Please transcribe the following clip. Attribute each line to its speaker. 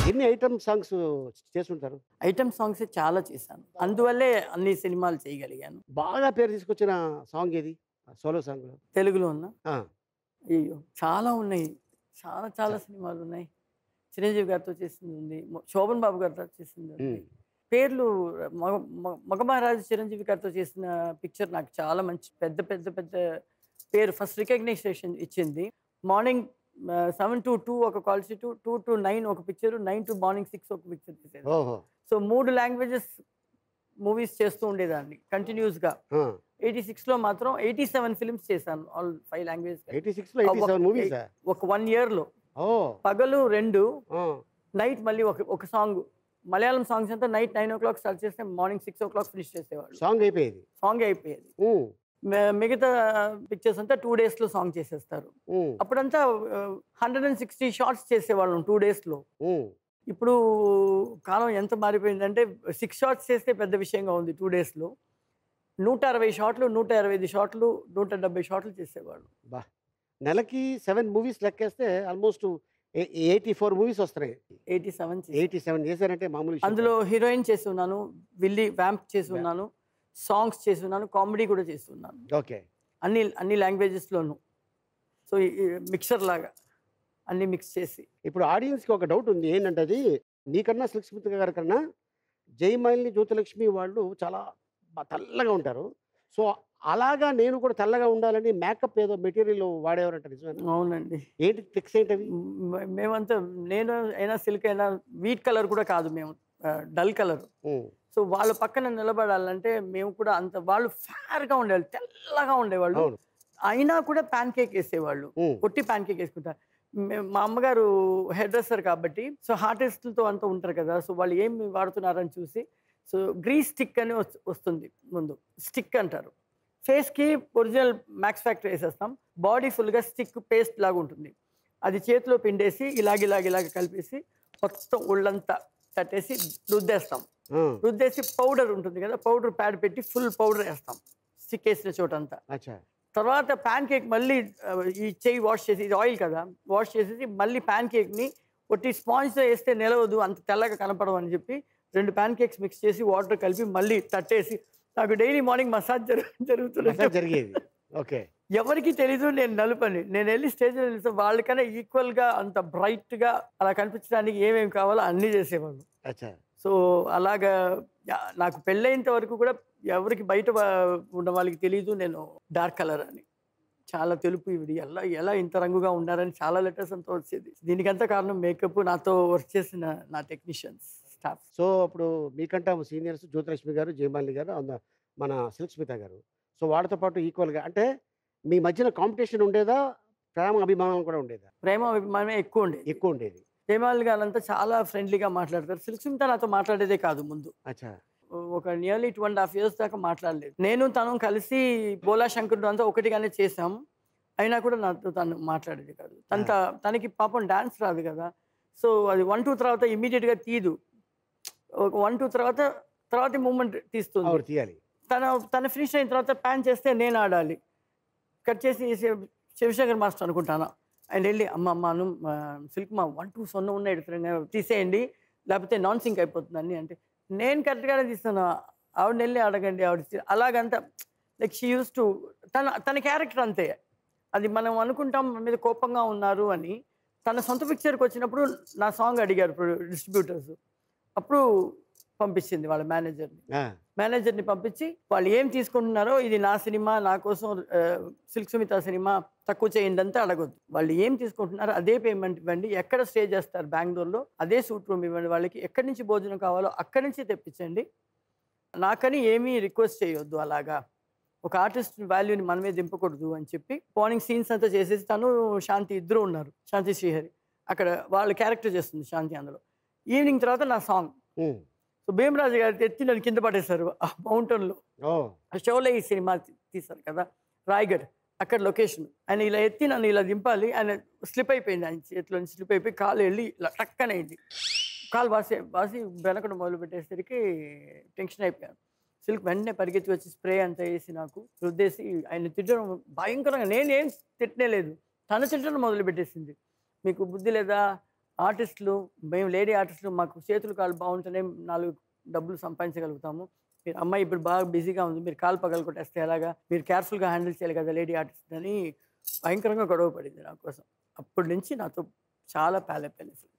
Speaker 1: ఎన్ని item songs చేస్తుంటారు
Speaker 2: item songs చాలా చేశాను అందువల్లే అన్ని సినిమాలు చేయగలిగాను
Speaker 1: బాగా పేరు తీసుకొచ్చిన సాంగ్ ఏది సోలో సాంగ్
Speaker 2: తెలుగులో ఉన్న అయ్యో చాలా ఉన్నాయి చాలా చాలా సినిమాలు ఉన్నాయి చిరంజీవి గారితో చేసింది ఉంది మొ- శోభన్ బాబు గారితో చేసింది ఉంది పేర్లు మగ మగ- మగమహారాజు చిరంజీవి గారితో చేసిన పిక్చర్ నాకు చాలా మంచి పెద్ద పెద్ద పెద్ద పేరు ఫస్ట్ రికగ్నైజేషన్ ఇచ్చింది మార్నింగ్ సెవెన్ టు టూ ఒక call sheet two to nine ఒక picture nine to morning six ఒక పిక్చర్ చేసేది
Speaker 1: ఓహో
Speaker 2: సో మూడు లాంగ్వేజెస్ మూవీస్ చేస్తూ ఉండేదాన్ని కంటిన్యూస్గా ఎయిటీ సిక్స్లో మాత్రం ఎయిటీ సెవెన్ ఫిల్మ్స్ చేశాను all five language
Speaker 1: eighty six లో ఎయిటీ సెవెన్ మూవీస్
Speaker 2: ఒక వన్ ఇయర్లో
Speaker 1: ఓ
Speaker 2: పగలు రెండు
Speaker 1: ఆ,
Speaker 2: నైట్ మళ్ళీ ఒక ఒక సాంగ్ మలయాళం సాంగ్స్ అంతా night nine o'clock start చేస్తే morning six o'clock finish చేసేవాళ్ళు
Speaker 1: సాంగ్ అయిపోయేది
Speaker 2: సాంగ్ అయిపోయేది
Speaker 1: ఉమ్,
Speaker 2: మి- మిగతా పిక్చర్స్ అంతా టూ డేస్లో సాంగ్ చేసేస్తారు
Speaker 1: ఉమ్,
Speaker 2: అప్పుడంతా హండ్రెడ్ అండ్ సిక్స్టీ షార్ట్స్ చేసేవాళ్ళం టూ డేస్లో
Speaker 1: ఉమ్.
Speaker 2: ఇప్పుడు కాలం ఎంత మారిపోయిందంటే సిక్స్ షార్ట్స్ చేస్తే పెద్ద విషయంగా ఉంది టూ డేస్లో నూట అరవై షాట్లు నూట అరవై ఐదు షాట్లు నూట డెబ్బై షాట్లు చేసేవాళ్ళు
Speaker 1: బా నెలకి సెవెన్ మూవీస్ లెక్కేస్తే ఆల్మోస్ట్ ఎయిటీ ఫోర్ మూవీస్ వస్తున్నాయి
Speaker 2: ఎయిటీ సెవెన్
Speaker 1: ఎయిటీ సెవెన్ చేశారంటే మామూలు విషయం
Speaker 2: అందులో హీరోయిన్ చేసి ఉన్నాను విల్లీ వ్యాంప్ చేసి ఉన్నాను సాంగ్స్ చేసి ఉన్నాను కామెడీ కూడా చేసి ఉన్నాను
Speaker 1: కాదు. ఓకే
Speaker 2: అన్ని అన్ని లాంగ్వేజెస్లోనూ సో మిక్సర్ లాగా అన్ని మిక్స్ చేసి
Speaker 1: ఇప్పుడు ఆడియన్స్కి ఒక డౌట్ ఉంది ఏంటంటే అది నీకన్నా సులక్ష్మిత గారి కన్నా జయమైల్ని జ్యోతిలక్ష్మి వాళ్ళు చాలా బా- తెల్లగా ఉంటారు సో అలాగా నేను కూడా తెల్లగా ఉండాలని మేకప్ ఏదో మెటీరియల్ వాడేవారంట నిజమేనా
Speaker 2: అవునండి
Speaker 1: ఏంటి ట్రిక్స్ ఏంటి అవి
Speaker 2: మ- మేమంతా నేను అయినా సిల్క్ అయినా వీట్ కలర్ కూడా కాదు మేము డల్ కలర్
Speaker 1: ఉమ్,
Speaker 2: సో వాళ్ళ పక్కన నిలబడాలంటే మేము కూడా అంత వాళ్ళు ఫేర్గా ఉండేవాళ్ళు తెల్లగా ఉండేవాళ్ళు
Speaker 1: అవును
Speaker 2: అయినా కూడా ప్యాన్ కేక్ వేసేవాళ్ళు
Speaker 1: ఉమ్,
Speaker 2: కొట్టి ప్యాన్ కేక్ వేసుకుంటారు మే- మా అమ్మగారు హెయిర్ డ్రెస్సర్ కాబట్టి సో ఆర్టిస్టులతో అంతా ఉంటారు కదా సో వాళ్ళు ఏం వాడుతున్నారని చూసి సో గ్రీస్ స్టిక్ అని వస్- వస్తుంది ముందు స్టిక్ అంటారు ఫేస్కి ఒరిజినల్ మ్యాక్స్ ఫ్యాక్టరీ వేసేస్తాం బాడీ ఫుల్గా స్టిక్ పేస్ట్ లాగా ఉంటుంది అది చేతిలో పిండేసి ఇలాగ ఇలాగ ఇలాగ కలిపేసి మొత్తం ఒళ్ళంతా తట్టేసి రుద్దేస్తాం
Speaker 1: ఆ,
Speaker 2: రుద్దేసి పౌడర్ ఉంటుంది కదా పౌడర్ ప్యాడ్ పెట్టి ఫుల్ పౌడర్ వేస్తాం స్టిక్ వేసిన చోటంతా
Speaker 1: అచ్చా
Speaker 2: తర్వాత ప్యాన్ కేక్ మళ్ళీ ఆ, ఈ చెయ్యి వాష్ చేసి ఇది ఆయిల్ కదా వాష్ చేసేసి మళ్ళీ ప్యాన్ కేక్ని ఒట్టి స్పాంజ్తో వేస్తే నిలవదు అంత తెల్లగా కనపడవు అని చెప్పి రెండు ప్యాన్ కేక్స్ మిక్స్ చేసి వాటర్ కలిపి మళ్ళీ తట్టేసి నాకు డైలీ మార్నింగ్ మసాజ్ జరుగు జరుగుతుంది
Speaker 1: మసాజ్ జరిగేది ఓకే
Speaker 2: ఎవరికి తెలీదు నేను నలుపని నేను వెళ్ళి స్టేజ్లో నిలిస్తే వాళ్ళకన్నా ఈక్వల్గా అంత బ్రైట్గా అలా కనిపించడానికి ఏమేమి కావాలో అన్నీ చేసేవాళ్ళు
Speaker 1: అచ్చా
Speaker 2: సో అలాగా యా- నాకు పెళ్ళైనంత వరకు కూడా ఎవరికి బయట వా- ఉన్న వాళ్ళకి తెలియదు నేను డార్క్ కలర్ అని చాలా తెలుపు ఇవిడి ఎలా ఎలా ఇంత రంగుగా ఉన్నారని చాలా లెటర్స్ అంతా వచ్చేది దీనికంతా కారణం మేకప్ నాతో వర్క్ చేసిన నా టెక్నీషియన్స్ స్టాఫ్
Speaker 1: సో అప్పుడు మీకంటే సీనియర్స్ జ్యోతిలక్ష్మి గారు జయమాలిని గారు అంద- మన సిల్క్ స్మిత గారు సో వాళ్ళతో పాటు ఈక్వల్గా అంటే మీ మధ్యన కాంపిటీషన్ ఉండేదా ప్రేమ అభిమానం కూడా ఉండేదా
Speaker 2: ప్రేమ అభిమానమే ఎక్కువ ఉండేది
Speaker 1: ఎక్కువ ఉండేది
Speaker 2: జయమాల్ గారంతా చాలా ఫ్రెండ్లీగా మాట్లాడతారు సిల్క్స్మిత నాతో మాట్లాడేదే కాదు ముందు
Speaker 1: అచ్చా
Speaker 2: ఒక nearly two and half years దాకా మాట్లాడలేదు నేను తను కలిసి బోలా శంకరుడు అంతా ఒకటిగానే చేసాం అయినా కూడా నాతో తను మాట్లాడేది కాదు తన తనకి పాపం డాన్స్ రాదు కదా సో అది వన్ టూ తర్వాత ఇమీడియట్గా తీదు ఒక వన్ టూ తర్వాత తర్వాత మూమెంట్ తీస్తుంది
Speaker 1: ఆవిడ తీయాలి
Speaker 2: తన తన ఫినిష్ అయిన తర్వాత ప్యాన్ చేస్తే నేను ఆడాలి కట్ చేసి శివ- శివశంకర్ మాస్టర్ అనుకుంటాను ఆయన వెళ్ళి అమ్మ అమ్మను సిల్క్ మా వన్ టూ సొన్న ఉన్నాయి ఎడుతున్నా తీసేయండి లేకపోతే నాన్ సింక్ అయిపోతుందని అంటే నేను కరెక్ట్గానే తీస్తాను ఆవిడ వెళ్ళి అడగండి ఆవిడ తీ- అలాగంతా లైక్ షీ యూస్ టు తన తన క్యారెక్టర్ అంతే అది మనం అనుకుంటాం మన మీద కోపంగా ఉన్నారు అని తన సొంత పిక్చర్కి వచ్చినప్పుడు నా సాంగ్ అడిగారు డిస్ట్రిబ్యూటర్స్ అప్పుడు పంపించింది వాళ్ళ మేనేజర్ని
Speaker 1: ఆ,
Speaker 2: మేనేజర్ని పంపించి వాళ్ళు ఏం తీసుకుంటున్నారో ఇది నా సినిమా నా కోసం ఆ, సిల్క్ సుమిత సినిమా తక్కువ చేయండి అంతా అడగొద్దు వాళ్ళు ఏం తీసుకుంటున్నారో అదే పేమెంట్ ఇవ్వండి ఎక్కడ స్టే చేస్తారు బెంగళూరులో అదే సూట్ రూమ్ ఇవ్వండి వాళ్ళకి ఎక్కడి నుంచి భోజనం కావాలో అక్కడి నుంచి తెప్పించండి నాకని ఏమీ రిక్వెస్ట్ చేయొద్దు అలాగా ఒక ఆర్టిస్ట్ వాల్యూని మనమే దింపకూడదు అని చెప్పి మార్నింగ్ సీన్స్ అంతా చేసేసి తను శాంతి ఇద్దరు ఉన్నారు శాంతి శ్రీహరి అక్కడ వాళ్ళ క్యారెక్టర్ చేస్తుంది శాంతి అందులో ఈవినింగ్ తర్వాత నా సాంగ్
Speaker 1: ఉమ్,
Speaker 2: సో భీమరాజు గారు ఎత్తి నన్ను కింద పడేశారు ఆ మౌంటైన్లో
Speaker 1: ఓ
Speaker 2: షోలో ఈ సినిమా తీ- తీశారు కదా రాయగఢ్ అక్కడ లొకేషన్ ఆయన ఇలా ఎత్తి నన్ను ఇలా దింపాలి ఆయన స్లిప్ అయిపోయింది ఆయన చేతిలో నుంచి స్లిప్ అయిపోయి కాలు వెళ్ళి ఇలా టక్కన అయింది కాలు వాసి వాసి వెనకడం మొదలు పెట్టేసరికి టెన్షన్ అయిపోయాను సిల్క్ వెంటనే పరిగెత్తి వచ్చి స్ప్రే అంతా వేసి నాకు రుద్దేసి ఆయన తిట్టడం భయంకరంగా నేనేం తిట్టనే లేదు తను తిట్టడం మొదలు పెట్టేసింది మీకు బుద్ధి లేదా ఆర్టిస్టులు మేము లేడీ ఆర్టిస్టులు మాకు చేతులు కాళ్ళు బాగుంటేనే నాలుగు డబ్బులు సంపాదించగలుగుతాము మీరు అమ్మాయి ఇప్పుడు బాగా బిజీగా ఉంది మీరు కాలు పగలు కొట్టేస్తే ఎలాగా మీరు కేర్ఫుల్గా హ్యాండిల్ చేయాలి కదా లేడీ ఆర్టిస్ట్ అని భయంకరంగా గొడవ పడింది నా కోసం అప్పటి నుంచి నాతో చాలా ప్యాలెపోయింది